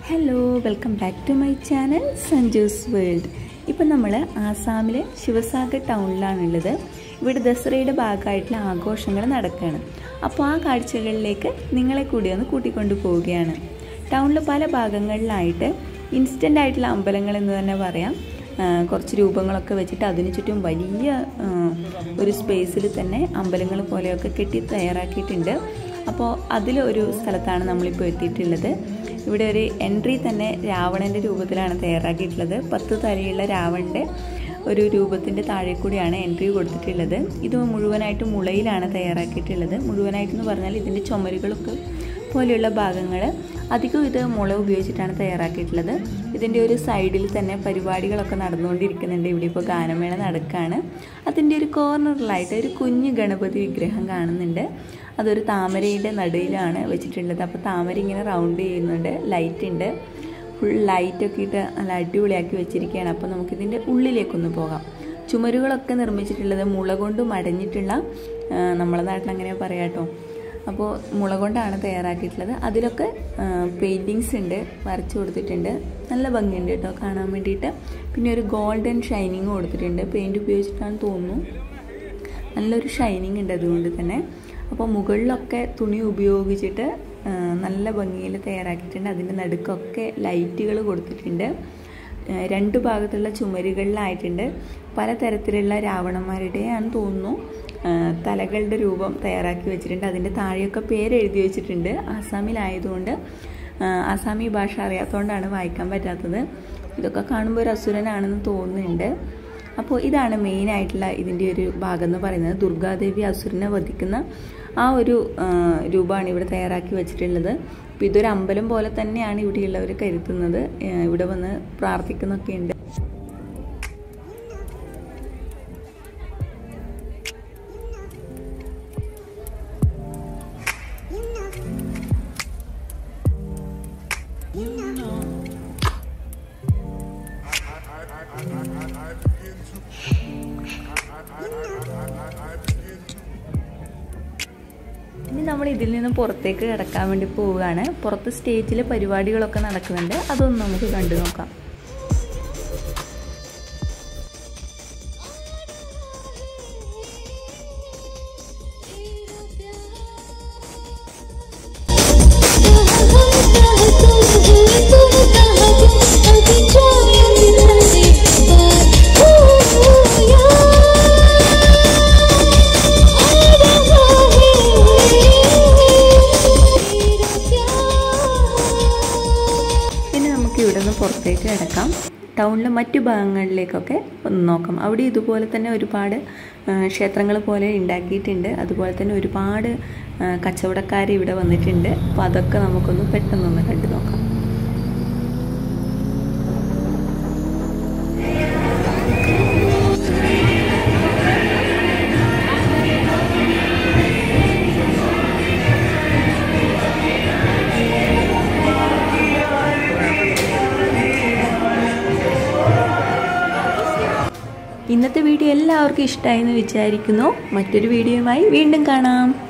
hello welcome back to my channel Sanju's world ഇപ്പം നമ്മൾ ആസാമിലെ ശിവസാഗർ ടൗണിലാണുള്ളത് ഇവിടെ ദസറയുടെ ഭാഗമായിട്ടുള്ള ആഘോഷങ്ങൾ നടക്കുകയാണ് അപ്പോൾ ആ കാഴ്ചകളിലേക്ക് നിങ്ങളെ കൂടി ഒന്ന് കൂട്ടിക്കൊണ്ടു പോവുകയാണ് ടൗണിൽ പല ഭാഗങ്ങളിലായിട്ട് ഇൻസ്റ്റൻ്റ് ആയിട്ടുള്ള അമ്പലങ്ങൾ എന്ന് തന്നെ പറയാം ആ, കുറച്ച് രൂപങ്ങളൊക്കെ വെച്ചിട്ട് അതിന് ചുറ്റും വലിയ ആ, ഒരു സ്പേസിൽ തന്നെ അമ്പലങ്ങൾ പോലെയൊക്കെ കെട്ടി തയ്യാറാക്കിയിട്ടുണ്ട് അപ്പോൾ അതിലൊരു സ്ഥലത്താണ് നമ്മളിപ്പോൾ എത്തിയിട്ടുള്ളത് ഇവിടെ ഒരു എൻട്രി തന്നെ രാവണൻ്റെ രൂപത്തിലാണ് തയ്യാറാക്കിയിട്ടുള്ളത് പത്ത് തലയുള്ള രാവണൻ്റെ ഒരു രൂപത്തിൻ്റെ താഴെ കൂടിയാണ് എൻട്രി കൊടുത്തിട്ടുള്ളത് ഇത് മുഴുവനായിട്ട് മുളയിലാണ് തയ്യാറാക്കിയിട്ടുള്ളത് മുഴുവനായിട്ടെന്ന് പറഞ്ഞാൽ ഇതിൻ്റെ ചുമരുകളൊക്കെ പോലെയുള്ള ഭാഗങ്ങൾ അധികം ഇത് മുള ഉപയോഗിച്ചിട്ടാണ് തയ്യാറാക്കിയിട്ടുള്ളത് ഇതിൻ്റെ ഒരു സൈഡിൽ തന്നെ പരിപാടികളൊക്കെ നടന്നുകൊണ്ടിരിക്കുന്നുണ്ട് ഇവിടെ ഇപ്പോൾ ഗാനമേള നടക്കുകയാണ് അതിൻ്റെ ഒരു കോർണറിലായിട്ട് ഒരു കുഞ്ഞു ഗണപതി വിഗ്രഹം കാണുന്നുണ്ട് അതൊരു താമരയുടെ നടുവിലാണ് വെച്ചിട്ടുള്ളത് അപ്പോൾ താമര ഇങ്ങനെ റൗണ്ട് ചെയ്യുന്നുണ്ട് ലൈറ്റ് ഉണ്ട് ഫുൾ ലൈറ്റൊക്കെ ഇട്ട് നല്ല അടിപൊളിയാക്കി വെച്ചിരിക്കുകയാണ് അപ്പോൾ നമുക്കിതിൻ്റെ ഉള്ളിലേക്കൊന്ന് പോകാം ചുമരുകളൊക്കെ നിർമ്മിച്ചിട്ടുള്ളത് മുള കൊണ്ട് മടഞ്ഞിട്ടുള്ള ആ, നമ്മളെ നാട്ടിൽ അങ്ങനെ പറയാം കേട്ടോ അപ്പോൾ മുള കൊണ്ടാണ് തയ്യാറാക്കിയിട്ടുള്ളത് അതിലൊക്കെ പെയിൻറ്റിങ്സ് ഉണ്ട് വരച്ചു കൊടുത്തിട്ടുണ്ട് നല്ല ഭംഗിയുണ്ട് കേട്ടോ കാണാൻ വേണ്ടിയിട്ട് പിന്നെ ഒരു ഗോൾഡൻ ഷൈനിങ് കൊടുത്തിട്ടുണ്ട് പെയിൻറ് ഉപയോഗിച്ചിട്ടാണെന്ന് തോന്നുന്നു നല്ലൊരു ഷൈനിങ് ഉണ്ട് അതുകൊണ്ട് തന്നെ അപ്പോൾ മുകളിലൊക്കെ തുണി ഉപയോഗിച്ചിട്ട് ആ, നല്ല ഭംഗിയിൽ തയ്യാറാക്കിയിട്ടുണ്ട് അതിൻ്റെ നടുക്കൊക്കെ ലൈറ്റുകൾ കൊടുത്തിട്ടുണ്ട് ആ, രണ്ട് ഭാഗത്തുള്ള ചുമരുകളിലായിട്ടുണ്ട് പലതരത്തിലുള്ള രാവണന്മാരുടെയാണെന്ന് തോന്നുന്നു ആ, തലകളുടെ രൂപം തയ്യാറാക്കി വെച്ചിട്ടുണ്ട് അതിൻ്റെ താഴെയൊക്കെ പേര് എഴുതി വെച്ചിട്ടുണ്ട് ആസാമിലായതുകൊണ്ട് ആ, ആസാമി ഭാഷ അറിയാത്തതുകൊണ്ടാണ് വായിക്കാൻ പറ്റാത്തത് ഇതൊക്കെ കാണുമ്പോൾ ഒരു അസുരനാണെന്ന് തോന്നുന്നുണ്ട് അപ്പോൾ ഇതാണ് മെയിൻ ആയിട്ടുള്ള ഇതിൻ്റെ ഒരു ഭാഗം എന്ന് പറയുന്നത് ദുർഗാദേവി അസുരനെ വധിക്കുന്ന ആ ഒരു ആ, രൂപമാണ് ഇവിടെ തയ്യാറാക്കി വെച്ചിട്ടുള്ളത് അപ്പോൾ ഇതൊരു അമ്പലം പോലെ തന്നെയാണ് ഇവിടെയുള്ളവർ കരുതുന്നത് ആ, ഇവിടെ വന്ന് പ്രാർത്ഥിക്കുന്നൊക്കെ ഉണ്ട് ഇനി നമ്മൾ ഇതിൽ നിന്ന് പുറത്തേക്ക് കിടക്കാൻ വേണ്ടി പോവുകയാണ് പുറത്ത് സ്റ്റേജിൽ പരിപാടികളൊക്കെ നടക്കുന്നുണ്ട് അതൊന്ന് നമുക്ക് കണ്ടു നോക്കാം ഇനി നമുക്ക് ഇവിടെ നിന്ന് പുറത്തേക്ക് കിടക്കാം ടൗണിലെ മറ്റു ഭാഗങ്ങളിലേക്കൊക്കെ ഒന്ന് നോക്കാം അവിടെ ഇതുപോലെ തന്നെ ഒരുപാട് ക്ഷേത്രങ്ങൾ പോലെ ഉണ്ടാക്കിയിട്ടുണ്ട് അതുപോലെ തന്നെ ഒരുപാട് കച്ചവടക്കാർ ഇവിടെ വന്നിട്ടുണ്ട് അപ്പോൾ അതൊക്കെ നമുക്കൊന്ന് പെട്ടെന്നൊന്ന് കണ്ടു നോക്കാം ഇന്നത്തെ വീഡിയോ എല്ലാവർക്കും ഇഷ്ടമായി എന്ന് വിചാരിക്കുന്നു മറ്റൊരു വീഡിയോയുമായി വീണ്ടും കാണാം